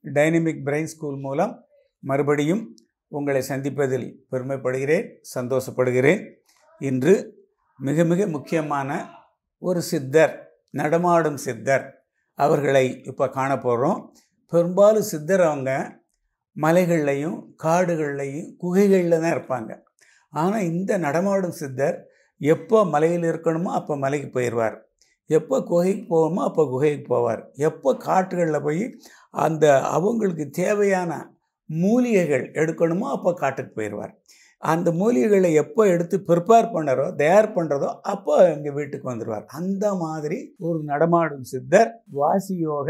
Dynamic brain school மூலம் மறுபடியும் உங்களை சந்திப்பதில் பெருமைப்படுகிறேன் சந்தோஷப்படுகிறேன் இன்று மிக மிக முக்கியமான ஒரு சித்தர் நடமாடும் சித்தர் அவர்களை இப்போ காண போகிறோம் பெரும்பாலும் சித்தர் அவங்க மலைகள்லையும் காடுகள்லையும் குகைகளில் தான் இருப்பாங்க ஆனால் இந்த நடமாடும் சித்தர் எப்போ மலையில் இருக்கணுமோ அப்போ மலைக்கு போயிடுவார் எப்போ குகைக்கு போகணுமோ அப்போ குகைக்கு போவார் எப்போ காட்டுகளில் போய் அந்த அவங்களுக்கு தேவையான மூலிகைகள் எடுக்கணுமோ அப்போ காட்டுக்கு போயிடுவார் அந்த மூலிகைகளை எப்போ எடுத்து ப்ரிப்பேர் பண்ணுறோ தயார் பண்ணுறதோ அப்போ எங்கள் வீட்டுக்கு வந்துடுவார் அந்த மாதிரி ஒரு நடமாடும் சித்தர் வாசியோக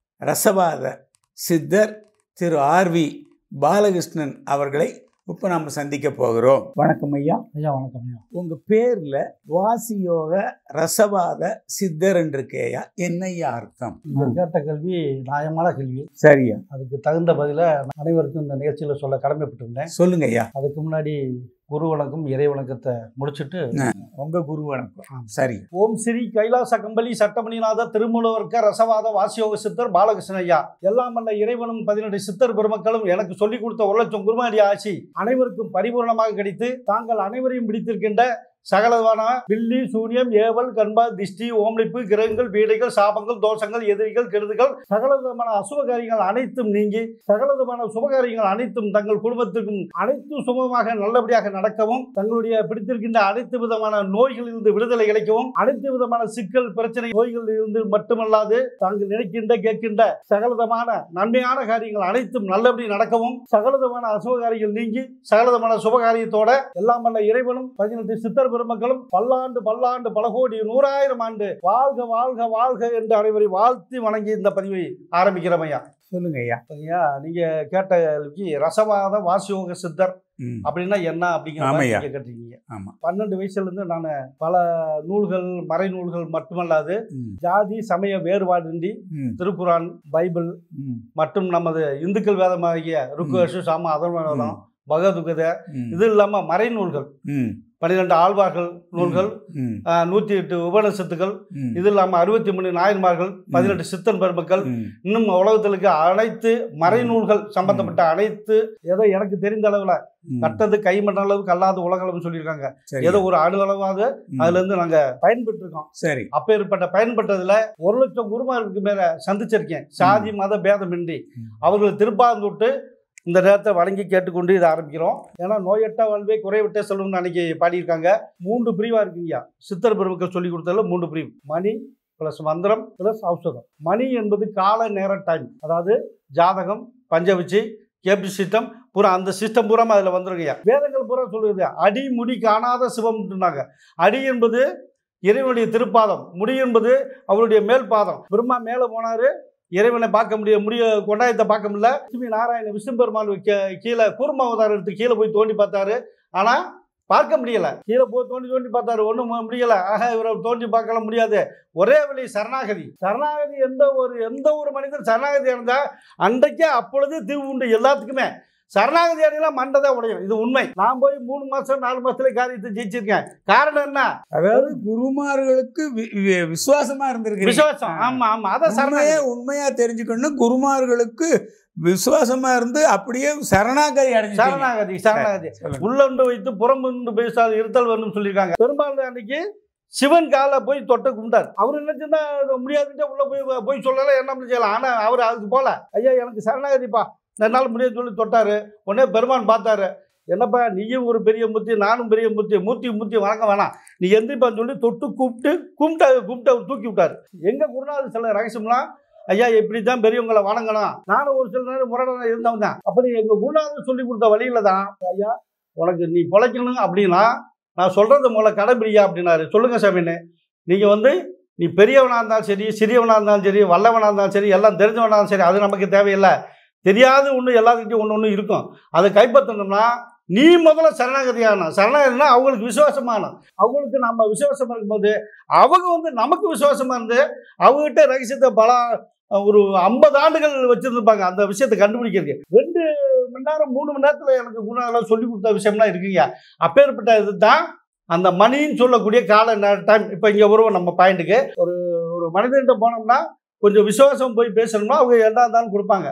ரசவாத சித்தர் திரு ஆர்வி பாலகிருஷ்ணன் அவர்களை இப்போ நம்ம சந்திக்க போகிறோம் வணக்கம் ஐயா ஐயா வணக்கம் ஐயா உங்கள் பேரில் வாசியோக ரசவாத சித்தர் என்று கேயா என்னையா அர்த்தம் நீங்கள் கேட்ட கேள்வி நியாயமான கேள்வி சரியா அதுக்கு தகுந்த பதில நான் அனைவருக்கும் இந்த நிகழ்ச்சியில் சொல்ல கடமைப்பட்டிருந்தேன் சொல்லுங்க ஐயா அதுக்கு முன்னாடி குரு வணக்கம் இறை வணக்கத்தை முடிச்சுட்டு உங்க குரு வணக்கம் சரி ஓம் ஸ்ரீ கைலாச கம்பளி சட்டமணிநாத திருமூலவர்க்க ரசவாத வாசியோக சித்தர் பாலகிருஷ்ணன் ஐயா எல்லாம் வல்ல இறைவனும் பதினெட்டு சித்தர் பெருமக்களும் எனக்கு சொல்லிக் கொடுத்த ஒரு லட்சம் குருமாடி ஆட்சி அனைவருக்கும் பரிபூர்ணமாக கிடைத்து தாங்கள் அனைவரையும் பிடித்திருக்கின்ற சகலவான பில்லி சூனியம் ஏவல் கண்பா திஷ்டி ஓம்லிப்பு கிரகங்கள் வீடைகள் சாபங்கள் தோஷங்கள் எதிரிகள் கெடுதிகள் சகல விதமான அசுபகாரியங்கள் அனைத்தும் நீங்கி சகல விதமான சுபகாரியங்கள் அனைத்தும் தங்கள் குடும்பத்திற்கும் அனைத்தும் சுமமாக நல்லபடியாக நடக்கவும் தங்களுடைய பிடித்திருக்கின்ற அனைத்து விதமான நோய்களிலிருந்து விடுதலை கிடைக்கவும் அனைத்து விதமான சிக்கல் பிரச்சனை நோய்களில் இருந்து மட்டுமல்லாது தாங்கள் நினைக்கின்ற கேட்கின்ற சகலதமான நன்மையான காரியங்கள் அனைத்தும் நல்லபடி நடக்கவும் சகலதமான அசுபகாரியங்கள் நீங்கி சகலதமான சுபகாரியத்தோட எல்லாம் வல்ல இறைவனும் பதினெட்டு சித்தர் பெருமக்களும் பல்லாண்டு பல்லாண்டு பல கோடி நூறாயிரம் ஆண்டு வாழ்க வாழ்க வாழ்க என்று அனைவரை வாழ்த்தி வணங்கி இந்த பதிவை ஆரம்பிக்கிறோம் ஐயா சொல்லுங்க ஐயா ஐயா நீங்க கேட்ட கேள்விக்கு ரசவாத வாசியோக சித்தர் ம், அப்படின்னா என்ன அப்படிங்கிற மாதிரி ஆமாய்யா. நீங்க கேட்டிருக்கீங்க ஆமா பன்னெண்டு வயசுல இருந்து நான் பல நூல்கள் மறைநூல்கள் மட்டுமல்லாது ம், ஜாதி சமய வேறுபாடின்றி ம், திருக்குரான் பைபிள் ம், மற்றும் நமது இந்துக்கள் வேதமாகிய ருக்குவேஷு சாம அதர்வனம் பகவத்கீதை ம், இது இல்லாம மறைநூல்கள் ம், பன்னிரெண்டு ஆழ்வார்கள் நூல்கள் ம், ஆஹ், நூத்தி எட்டு உபநிஷத்துக்கள் ம், இது இல்லாம அறுபத்தி மூணு நாயன்மார்கள் பதினெட்டு சித்தன் பெருமக்கள் ம், இன்னும் உலகத்தில் இருக்க அனைத்து மறைநூல்கள் சம்பந்தப்பட்ட அனைத்து ஏதோ எனக்கு தெரிந்த அளவுல ம். கட்டது கைமண்ண அளவுக்கு அல்லாத உலகளவுன்னு சொல்லியிருக்காங்க சரி. ஏதோ ஒரு அணு அளவாவது ம், அதுல இருந்து நாங்க பயன்பெற்று இருக்கோம் சரி அப்பேற்பட்ட பயன்பட்டதுல ஒரு லட்சம் குருமாருக்கு மேல சந்திச்சிருக்கேன் சாதி மத பேதமின்றி ம். அவர்கள் திருப்பாந்தொட்டு இந்த நேரத்தை வணங்கி கேட்டுக்கொண்டு இதை ஆரம்பிக்கிறோம் ஏன்னா நோயற்ற வாழ்வே குறைவிட்ட செல்வம்னு அன்னைக்கு பாடியிருக்காங்க மூன்று பிரிவா இருக்குங்கய்யா சித்தர் பெருமக்கள் சொல்லி கொடுத்ததுல மூன்று பிரிவு மணி பிளஸ் மந்திரம் பிளஸ் ஔஷதம் மணி என்பது கால நேர டைம் அதாவது ஜாதகம் பஞ்சவிச்சி கேபி சிஸ்டம் பூரா அந்த சிஸ்டம் பூரா அதில் வந்துருங்கய்யா வேதங்கள் பூரா சொல்லுது அடி முடி காணாத சிவம்ன்றாங்க அடி என்பது இறைவனுடைய திருப்பாதம் முடி என்பது அவருடைய மேல் பாதம் பிரம்மா மேலே போனாரு இறைவனை பார்க்க முடிய முடிய கொண்டாயத்தை பார்க்க முடியல லட்சுமி நாராயண விஷ்ணு பெருமாள் கீ- கீழே கூர்மாவதாரம் எடுத்து கீழே போய் தோண்டி பார்த்தாரு ஆனா பார்க்க முடியல கீழே போய் தோண்டி தோண்டி பார்த்தாரு ஒன்றும் முடியல ஆக இவரை தோண்டி பார்க்கலாம் முடியாது ஒரே வழி சரணாகதி சரணாகதி எந்த ஒரு எந்த ஒரு மனிதன் சரணாகதி அடைந்தா அன்றைக்கே அப்பொழுது தீர்வு உண்டு எல்லாத்துக்குமே சரணாகதி அடையலாம் மண்டை உடையும் இது உண்மை நான் போய் மூணு மாசம் நாலு மாசத்துல காரியத்தை ஜெயிச்சிருக்கேன் காரணம் என்ன அதாவது குருமார்களுக்கு வி- வி- விசுவாசமா இருந்திருக்கு விசுவாசம் ஆமா ஆமா அதான் உண்மையே சரணாகதி உண்மையா தெரிஞ்சுக்கணும் குருமார்களுக்கு விசுவாசமா இருந்து அப்படியே சரணாகதி அடைஞ்சு சரணாகதி சரணாகதி உள்ளொன்று வைத்து புறம்புண்டு பேசாது இருத்தல் வேண்டும் சொல்லியிருக்காங்க பெரும்பாலும் அன்னைக்கு சிவன் காலை போய் தொட்ட கும்பிட்டார் அவர் நினைச்சுன்னா முடியாதுட்டு உள்ள போய் போய் சொல்லல என்ன செய்யலாம் ஆனா அவர் அதுக்கு போல ஐயா எனக்கு சரணாகதிப்பா என்னால் முடியாது சொல்லி தொட்டாரு உடனே பெருமான் பார்த்தாரு என்னப்பா நீயும் ஒரு பெரிய மூர்த்தி நானும் பெரிய மூர்த்தி மூர்த்தி மூர்த்தி வணங்க வேணாம் நீ எந்திரிப்பான்னு சொல்லி தொட்டு கூப்பிட்டு கும்பிட்டா கும்பிட்டு அவர் தூக்கி விட்டாரு எங்க குருநாதர் சில ரகசியம்லாம் ஐயா இப்படி தான் பெரியவங்களை வணங்கணும் நானும் ஒரு சில நேரம் முரடனா இருந்தவன் தான் அப்படி எங்க குருநாதர் சொல்லி கொடுத்த வழியில தான் ஐயா உனக்கு நீ பிழைக்கணும் அப்படின்னா நான் சொல்றது முதல்ல கடைபிடியா அப்படின்னாரு சொல்லுங்க சாமின்னு நீங்க வந்து நீ பெரியவனா இருந்தாலும் சரி சிறியவனா இருந்தாலும் சரி வல்லவனா இருந்தாலும் சரி எல்லாம் தெரிஞ்சவனா இருந்தாலும் சரி அது நமக்கு தேவையில்லை தெரியாத ஒன்று எல்லாத்துக்கிட்டையும் ஒன்று ஒன்று இருக்கும் அதை கைப்பற்றணும்னா நீ முதல்ல சரணாகதி ஆகணும் சரணாகதினா அவங்களுக்கு விசுவாசமாகணும் அவங்களுக்கு நம்ம விசுவாசமா இருக்கும்போது அவங்க வந்து நமக்கு விசுவாசமா இருந்து அவங்ககிட்ட ரகசியத்தை பல ஒரு ஐம்பது ஆண்டுகள் வச்சிருந்துருப்பாங்க அந்த விஷயத்தை கண்டுபிடிக்கிறதுக்கு ரெண்டு மணி நேரம் மூணு மணி நேரத்துல எனக்கு குணாலாம் சொல்லி கொடுத்த விஷயம்லாம் இருக்குங்க அப்பேற்பட்ட இதுதான் அந்த மணின்னு சொல்லக்கூடிய கால டைம் இப்போ இங்கே வருவோம் நம்ம பாயிண்ட்டுக்கு ஒரு ஒரு மனிதன்கிட்ட போனோம்னா கொஞ்சம் விசுவாசம் போய் பேசணும்னா அவங்க என்ன இருந்தாலும் கொடுப்பாங்க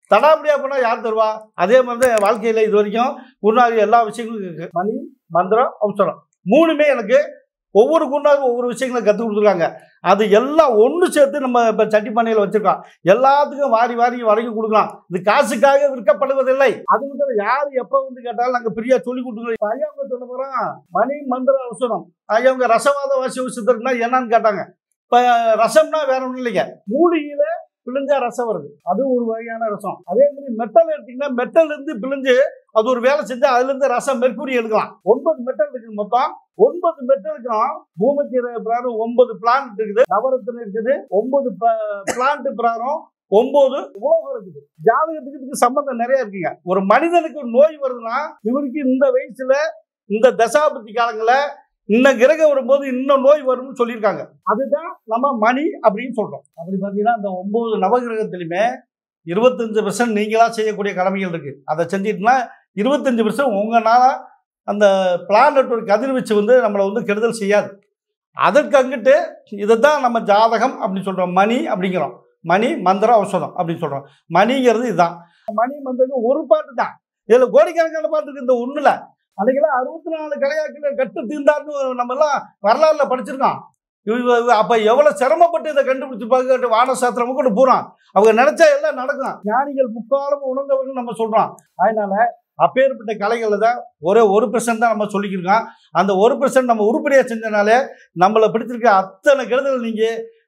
தடாபடியா போனால் யார் தருவா அதே மாதிரி தான் என் வாழ்க்கையில் இது வரைக்கும் குருநாதர் எல்லா விஷயங்களும் இருக்கு மணி மந்திரம் அவசரம் மூணுமே எனக்கு ஒவ்வொரு குருநாதரும் ஒவ்வொரு விஷயங்களை கற்றுக் கொடுத்துருக்காங்க அது எல்லாம் ஒன்று சேர்த்து நம்ம இப்போ சட்டி பண்ணையில் வச்சிருக்கோம் எல்லாத்துக்கும் வாரி வாரி வரைக்கும் கொடுக்கலாம் இது காசுக்காக விற்கப்படுவதில்லை அது மட்டும் யார் எப்போ வந்து கேட்டாலும் நாங்கள் ஃப்ரீயா சொல்லி கொடுத்துருக்கோம் இப்ப ஐயா அவங்க சொல்ல போகிறோம் மணி மந்திரம் அவசரம் ஐயா அவங்க ரசவாத வாசி சித்தர்னா என்னன்னு கேட்டாங்க இப்போ ரசம்னா வேற ஒன்றும் இல்லைங்க மூலிகையில பிழிஞ்சா ரசம் வருது அது ஒரு வகையான ரசம் அதே மாதிரி மெட்டல் எடுத்தீங்கன்னா மெட்டல் இருந்து பிழிஞ்சு அது ஒரு வேலை செஞ்சா அதுல இருந்து ரசம் மெர்க்குரி எடுக்கலாம் ஒன்பது மெட்டல் இருக்குது மொத்தம் ஒன்பது மெட்டலுக்கும் பூமத்திய பிராரம் ஒன்பது பிளான்ட் இருக்குது நவரத்தினம் இருக்குது ஒன்பது பிளான்ட் பிராரம் ஒன்பது உலகம் இருக்குது ஜாதகத்துக்கு இதுக்கு சம்பந்தம் நிறைய இருக்குங்க ஒரு மனிதனுக்கு நோய் வருதுன்னா இவருக்கு இந்த வயசுல இந்த தசாபதி காலங்கள இந்த கிரகம் வரும்போது இன்னும் நோய் வரும்னு சொல்லியிருக்காங்க அதுதான் நம்ம மணி அப்படின்னு சொல்றோம் அப்படி பார்த்தீங்கன்னா அந்த ஒன்பது நவகிரகத்திலுமே இருபத்தஞ்சு பெர்சன்ட் நீங்களா செய்யக்கூடிய கடமைகள் இருக்கு அதை செஞ்சிட்டுனா இருபத்தஞ்சு பெர்சன்ட் உங்களால அந்த பிளானட் ஒரு கதிர்வீச்சு வந்து நம்மளை வந்து கெடுதல் செய்யாது அதற்கு அங்கிட்டு இதை தான் நம்ம ஜாதகம் அப்படின்னு சொல்றோம் மணி அப்படிங்கிறோம் மணி மந்திரம் ஔஷதம் அப்படின்னு சொல்றோம் மணிங்கிறது இதுதான் மணி மந்திரம் ஒரு பாட்டு தான் இதுல கோடிக்கணக்கான பாட்டு இருக்கு இந்த ஒண்ணுல அன்னைக்கெல்லாம் அறுபத்தி நாலு கலையாக்கில் கட்டு தீர்ந்தார்னு நம்ம எல்லாம் வரலாறுல படிச்சிருக்கோம் இவ- இவ- அப்ப எவ்வளவு சிரமப்பட்டு இதை கண்டுபிடிச்சிருப்பாங்க வான சாஸ்திரம் கூட பூரா அவங்க நினைச்சா எல்லாம் நடக்கும் ஞானிகள் முக்காலம் உணர்ந்தவர்கள் நம்ம சொல்றோம் அதனால அப்பேற்பட்ட கலைகளை தான் ஒரே ஒரு பெர்சன்ட் தான் நம்ம சொல்லிக்கிருக்கோம் அந்த ஒரு பெர்சன்ட் நம்ம உருப்படியாக செஞ்சனாலே நம்மளை பிடிச்சிருக்க அத்தனை கெடுதல் நீங்க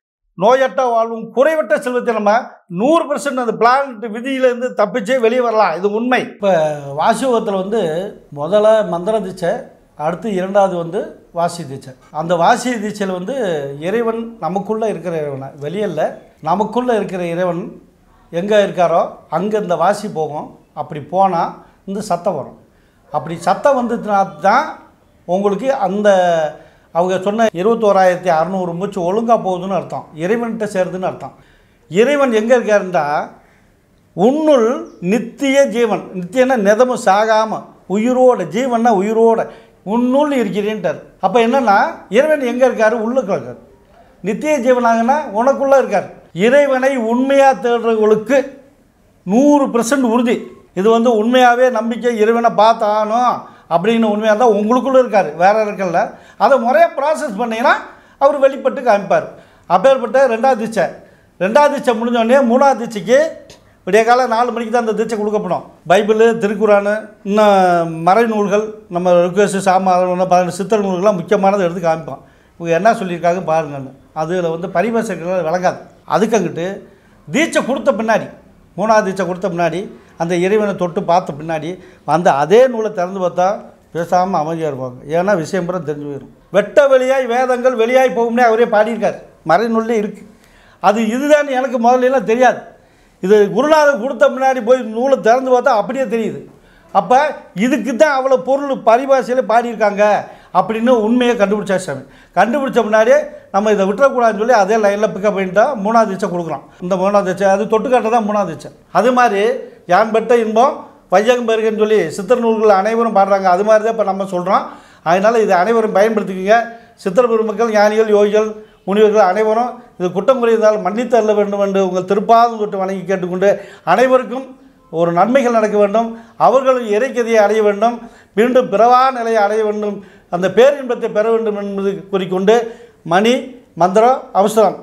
நோயற்ற வாழ்வும் குறைவற்ற செல்வத்தை நம்ம நூறு பெர்சன்ட் அந்த பிளானட் விதியிலேருந்து தப்பிச்சே வெளியே வரலாம் இது உண்மை இப்போ வாசியோகத்தில் வந்து முதல்ல மந்திர தீட்சை அடுத்து இரண்டாவது வந்து வாசி தீட்சை அந்த வாசி தீட்சையில் வந்து இறைவன் நமக்குள்ளே இருக்கிற இறைவனை வெளியல்ல நமக்குள்ளே இருக்கிற இறைவன் எங்கே இருக்காரோ அங்கே இந்த வாசி போகும் அப்படி போனால் இந்த சத்தம் வரும் அப்படி சத்தம் வந்ததுனா தான் உங்களுக்கு அந்த அவங்க சொன்ன இருபத்தோராயிரத்தி அறநூறு மூச்சு ஒழுங்காக போகுதுன்னு அர்த்தம் இறைவன்கிட்ட சேருதுன்னு அர்த்தம் இறைவன் எங்கே இருக்காருன்றா உன்னுள் நித்திய ஜீவன் நித்தியன்னா நிதமும் சாகாமல் உயிரோட ஜீவன்னா உயிரோட உன்னுள் இருக்கிறேன்ட்டார் அப்போ என்னன்னா இறைவன் எங்கே இருக்காரு உள்ளுக்கு இருக்கார் நித்திய ஜீவனாகனா உனக்குள்ளே இருக்கார் இறைவனை உண்மையாக தேடுறவங்களுக்கு நூறு பெர்சன்ட் உறுதி இது வந்து உண்மையாகவே நம்பிக்கை இறைவனை பார்த்தானோம் அப்படின்னு உண்மையாக தான் உங்களுக்குள்ளே இருக்கார் வேற இருக்கல அதை முறையாக ப்ராசஸ் பண்ணீங்கன்னா அவர் வெளிப்பட்டு காமிப்பார் அப்பேற்பட்ட ரெண்டாவது தீட்சை ரெண்டாவது தீட்சை முடிஞ்ச உடனே மூணாவது தீட்சைக்கு விடிய காலம் நாலு மணிக்கு தான் அந்த தீட்சை கொடுக்கப்படும் பைபிள் திருக்குறானு இன்னும் மறை நூல்கள் நம்ம ருக்கேசு சாமான் பதினெட்டு சித்தர் நூல்கள்லாம் முக்கியமானதை எடுத்து காமிப்போம் இவங்க என்ன சொல்லியிருக்காங்க பாருங்கன்னு அதில் வந்து பரிபாசைகள் விளங்காது அதுக்கு அங்கிட்டு தீட்சை கொடுத்த பின்னாடி மூணாவது தீட்சை கொடுத்த பின்னாடி அந்த இறைவனை தொட்டு பார்த்த பின்னாடி அந்த அதே நூலை திறந்து பார்த்தா பேசாமல் அமைதியாக இருப்பாங்க ஏன்னா விஷயம் பூரா தெரிஞ்சு போயிடும் வெட்ட வெளியாய் வேதங்கள் வெளியாய் போகும்னே அவரே பாடியிருக்கார் மறை நூல்லே இருக்குது அது இதுதான் எனக்கு முதல்ல எல்லாம் தெரியாது இது குருநாதர் கொடுத்த முன்னாடி போய் நூலை திறந்து பார்த்தா அப்படியே தெரியுது அப்போ இதுக்கு தான் அவ்வளோ பொருள் பரிபாஷையில் பாடியிருக்காங்க அப்படின்னு உண்மையை கண்டுபிடிச்சா சாமி கண்டுபிடிச்ச முன்னாடியே நம்ம இதை விட்டுறக்கூடாதுன்னு சொல்லி அதே லைனில் பிக்கப் பண்ணிட்டா மூணாவது தீட்சை கொடுக்குறோம் இந்த மூணாவது தீட்சை அது தொட்டுக்காட்ட தான் மூணாவது தீட்சை அது மாதிரி யான் பெற்ற இன்பம் வையகம் பெருகன்னு சொல்லி சித்தர் நூல்கள் அனைவரும் பாடுறாங்க அது மாதிரி தான் இப்போ நம்ம சொல்கிறோம் அதனால் இதை அனைவரும் பயன்படுத்திக்கங்க சித்தர் பெருமக்கள் ஞானிகள் யோகிகள் முனிவர்கள் அனைவரும் இது குற்றம் குறைந்தால் மன்னித்து அள்ள வேண்டும் என்று உங்கள் திருப்பாதம் தொட்டு வணங்கி கேட்டுக்கொண்டு அனைவருக்கும் ஒரு நன்மைகள் நடக்க வேண்டும் அவர்களும் இறைக்கதியை அடைய வேண்டும் மீண்டும் பிறவா நிலையை அடைய வேண்டும் அந்த பேரின்பத்தை பெற வேண்டும் என்பது கூறிக்கொண்டு மணி மந்திரம் அவசரம்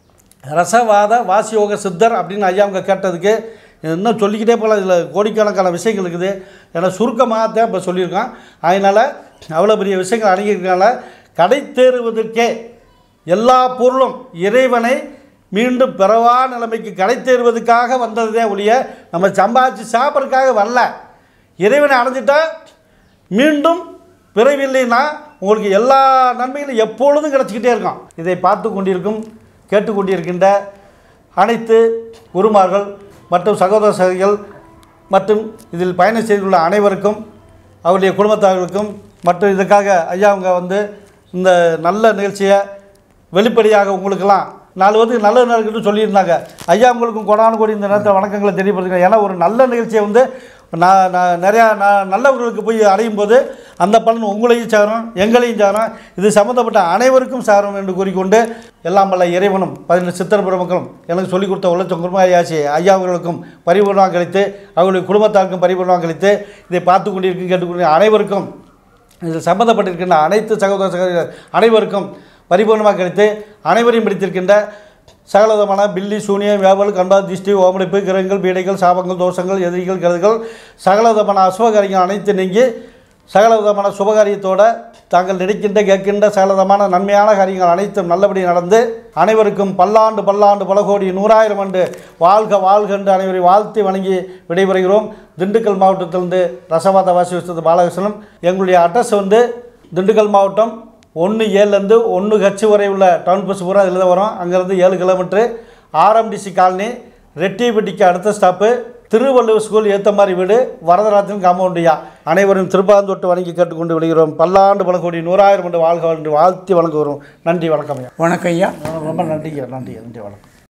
ரசவாத வாசியோக சித்தர் அப்படின்னு ஐயா அவங்க கேட்டதுக்கு இன்னும் சொல்லிக்கிட்டே போகலாம் இதில் கோடிக்கணக்கான விஷயங்கள் இருக்குது ஏன்னா சுருக்கமாக தான் இப்போ சொல்லியிருக்கோம் அதனால் அவ்வளோ பெரிய விஷயங்கள் அடங்கியிருக்கனால கடை தேறுவதற்கே எல்லா பொருளும் இறைவனை மீண்டும் பிறவா நிலைமைக்கு கடை தேறுவதற்காக வந்ததே ஒழிய நம்ம சம்பாதிச்சு சாப்பிட்றதுக்காக வரல இறைவனை அடைஞ்சிட்டா மீண்டும் பிறவில்லைன்னா உங்களுக்கு எல்லா நன்மைகளும் எப்பொழுதும் கிடச்சிக்கிட்டே இருக்கும் இதை பார்த்து கொண்டிருக்கும் கேட்டுக்கொண்டிருக்கின்ற அனைத்து குருமார்கள் மற்றும் சகோதர சகோதரிகள் மற்றும் இதில் பயணம் செய்துள்ள அனைவருக்கும் அவருடைய குடும்பத்தார்களுக்கும் மற்றும் இதுக்காக ஐயா அவங்க வந்து இந்த நல்ல நிகழ்ச்சியை வெளிப்படையாக உங்களுக்கெல்லாம் நாலு பேருக்கு நல்லது நடக்குதுன்னு சொல்லியிருந்தாங்க ஐயா உங்களுக்கும் கொடான கோடி இந்த நேரத்தில் வணக்கங்களை தெரியப்படுத்துங்க ஏன்னா ஒரு நல்ல நிகழ்ச்சியை வந்து இப்போ நான் நான் நிறையா நான் நல்லவர்களுக்கு போய் அடையும் போது அந்த பலன் உங்களையும் சாரும் எங்களையும் சாரும் இது சம்மந்தப்பட்ட அனைவருக்கும் சாரும் என்று கூறிக்கொண்டு எல்லாம் வல்ல இறைவனும் பதினெட்டு சித்தர் பெருமக்களும் எனக்கு சொல்லிக் கொடுத்த உலகம் குருமாயாசி ஐயா அவர்களுக்கும் பரிபூர்ணம் கழித்து அவர்களுடைய குடும்பத்தாருக்கும் பரிபூர்ணம் கழித்து இதை பார்த்து கொண்டிருக்கும் கேட்டுக்கொண்டு அனைவருக்கும் இதில் சம்மந்தப்பட்டிருக்கின்ற அனைத்து சகோதர சகோதரர் அனைவருக்கும் பரிபூர்ணமாக கிடைத்து அனைவரையும் பிடித்திருக்கின்ற சகலவிதமான பில்லி சூனியம் வேவல் கண்பா திஷ்டி ஓமடைப்பு கிரகங்கள் பீடைகள் சாபங்கள் தோஷங்கள் எதிரிகள் கருதுகள் சகலவிதமான அசுபகாரியங்கள் அனைத்து நீங்கி சகலவிதமான சுபகாரியத்தோட தாங்கள் நினைக்கின்ற கேட்கின்ற சகலவிதமான நன்மையான காரியங்கள் அனைத்தும் நல்லபடி நடந்து அனைவருக்கும் பல்லாண்டு பல்லாண்டு பல கோடி நூறாயிரம் ஆண்டு வாழ்க வாழ்க என்று அனைவரை வாழ்த்தி வணங்கி விடைபெறுகிறோம் திண்டுக்கல் மாவட்டத்திலிருந்து ரசவாத வாசி வச்சது பாலகிருஷ்ணன் எங்களுடைய அட்ரஸ் வந்து திண்டுக்கல் மாவட்டம் ஒன்று ஏழுலேருந்து ஒன்று கட்சி வரை உள்ள டவுன் பஸ் பூரா இதில் தான் வரும் அங்கேருந்து ஏழு கிலோமீட்ரு ஆர்எம்டிசி காலனி ரெட்டிப்பட்டிக்கு அடுத்த ஸ்டாப்பு திருவள்ளுவர் ஸ்கூல் ஏற்ற மாதிரி வீடு வரதராஜன் காம்பவுண்டியா அனைவரும் திருப்பாந்தொட்டு வணங்கி கேட்டுக்கொண்டு விடுகிறோம் பல்லாண்டு பல கோடி நூறாயிரம் ஆண்டு வாழ்க என்று வாழ்த்தி வணங்குகிறோம் நன்றி வணக்கம் ஐயா வணக்கம் ஐயா ரொம்ப நன்றிங்க நன்றி நன்றி வணக்கம்